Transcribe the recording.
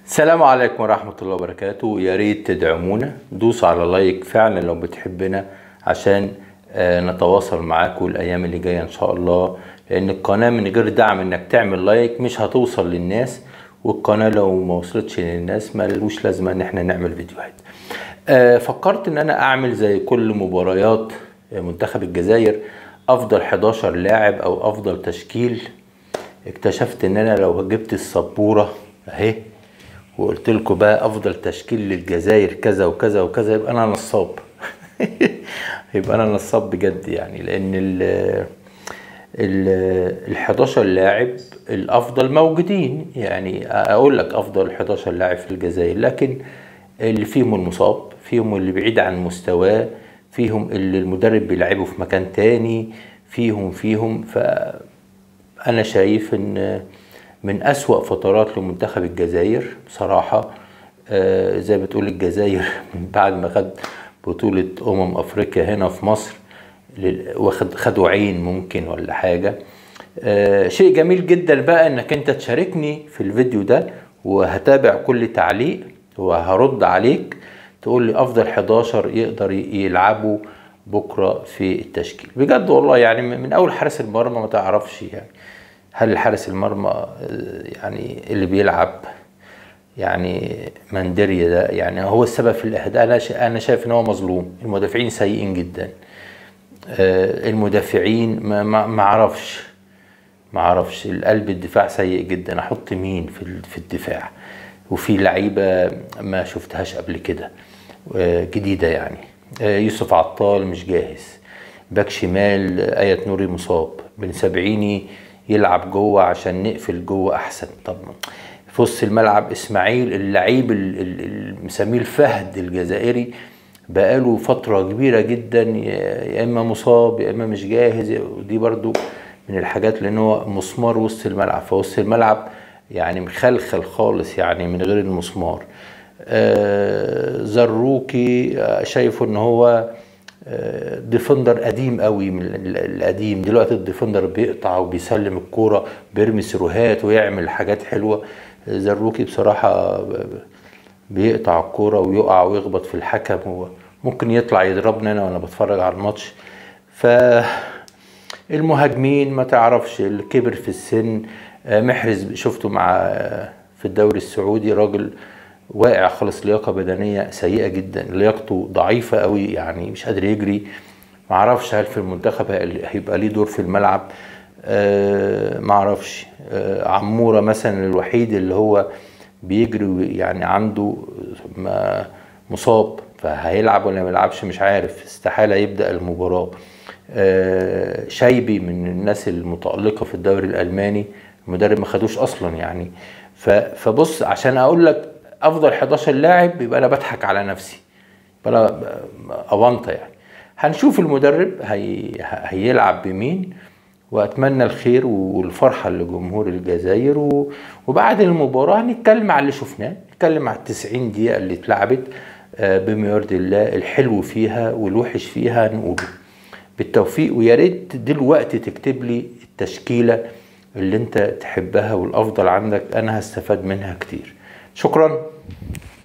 السلام عليكم ورحمة الله وبركاته يا ريت تدعمونا دوسوا على لايك فعلا لو بتحبنا عشان آه، نتواصل معاكم الأيام اللي جاية إن شاء الله لأن القناة من غير دعم إنك تعمل لايك مش هتوصل للناس والقناة لو ما وصلتش للناس ملوش لازمة إن احنا نعمل فيديوهات آه، فكرت إن أنا أعمل زي كل مباريات منتخب الجزائر أفضل 11 لاعب أو أفضل تشكيل اكتشفت ان انا لو جبت السبوره اهي وقلت لكم بقى افضل تشكيل للجزائر كذا وكذا وكذا يبقى انا نصاب يبقى انا نصاب بجد يعني لان ال ال 11 لاعب الافضل موجودين يعني اقول لك افضل 11 لاعب في الجزائر لكن اللي فيهم المصاب فيهم اللي بعيد عن مستواه فيهم اللي المدرب بيلعبه في مكان تاني فيهم فيهم ف انا شايف ان من اسوأ فترات لمنتخب الجزائر بصراحة آه، زي بتقول الجزائر من بعد ما خد بطولة أمم أفريقيا هنا في مصر لل- واخد خدوا عين ممكن ولا حاجة آه، شيء جميل جدا بقى انك انت تشاركني في الفيديو ده وهتابع كل تعليق وهرد عليك تقول لي افضل 11 يقدر ي- يلعبوا بكره في التشكيل بجد والله يعني من اول حارس المرمى ما تعرفش يعني هل حارس المرمى آه، يعني اللي بيلعب يعني مندريا ده يعني هو السبب في الاهداء انا شا- انا شايف ان هو مظلوم المدافعين سيئين جدا آه، المدافعين ما ما ما اعرفش ما اعرفش القلب الدفاع سيء جدا احط مين في ال- في الدفاع وفي لعيبه ما شفتهاش قبل كده آه، جديده يعني آه، يوسف عطال مش جاهز باك شمال آه، اية نوري مصاب بن سبعيني يلعب جوه عشان نقفل جوه احسن طب في وسط الملعب اسماعيل اللعيب ال- ال- ال- مسميه الفهد الجزائري بقاله فترة كبيرة جدا يا يا إما مصاب يا إما مش جاهز ودي برضو من الحاجات لأن هو مسمار وسط الملعب فوسط الملعب يعني مخلخل خالص يعني من غير المسمار آه، زروكي آه، شايفه ان هو آه، ديفندر قديم قوي من ال- القديم دلوقتي الديفندر بيقطع وبيسلم الكوره بيرمي سيروهات ويعمل حاجات حلوه زروكي بصراحه ب- ب- بيقطع الكوره ويقع ويخبط في الحكم وممكن يطلع يضربني انا وانا بتفرج على الماتش ف المهاجمين ما تعرفش اللي كبر في السن آه، محرز شفته مع آه، في الدوري السعودي راجل واقع خالص لياقه بدنيه سيئه جدا لياقته ضعيفه قوي يعني مش قادر يجري ما اعرفش هل في المنتخب هي- هيبقى ليه دور في الملعب آه، ما اعرفش آه، عموره مثلا الوحيد اللي هو بيجري وي- يعني عنده ما- مصاب فهيلعب ولا ما يلعبش مش عارف استحاله يبدا المباراه آه، شايبي من الناس المتألقة في الدوري الألماني المدرب ما خدوش أصلا يعني ف- فبص عشان أقول لك أفضل 11 لاعب يبقى أنا بضحك على نفسي يبقى أنا ب- أونطة يعني هنشوف المدرب هي هيلعب بمين واتمنى الخير والفرحه لجمهور الجزائر و- وبعد المباراه هنتكلم على اللي شفناه نتكلم على ال 90 دقيقه اللي اتلعبت آه، بما يرضي الله الحلو فيها والوحش فيها نقوله بالتوفيق ويا ريت دلوقتي تكتب لي التشكيله اللي انت تحبها والافضل عندك انا هستفاد منها كتير شكرا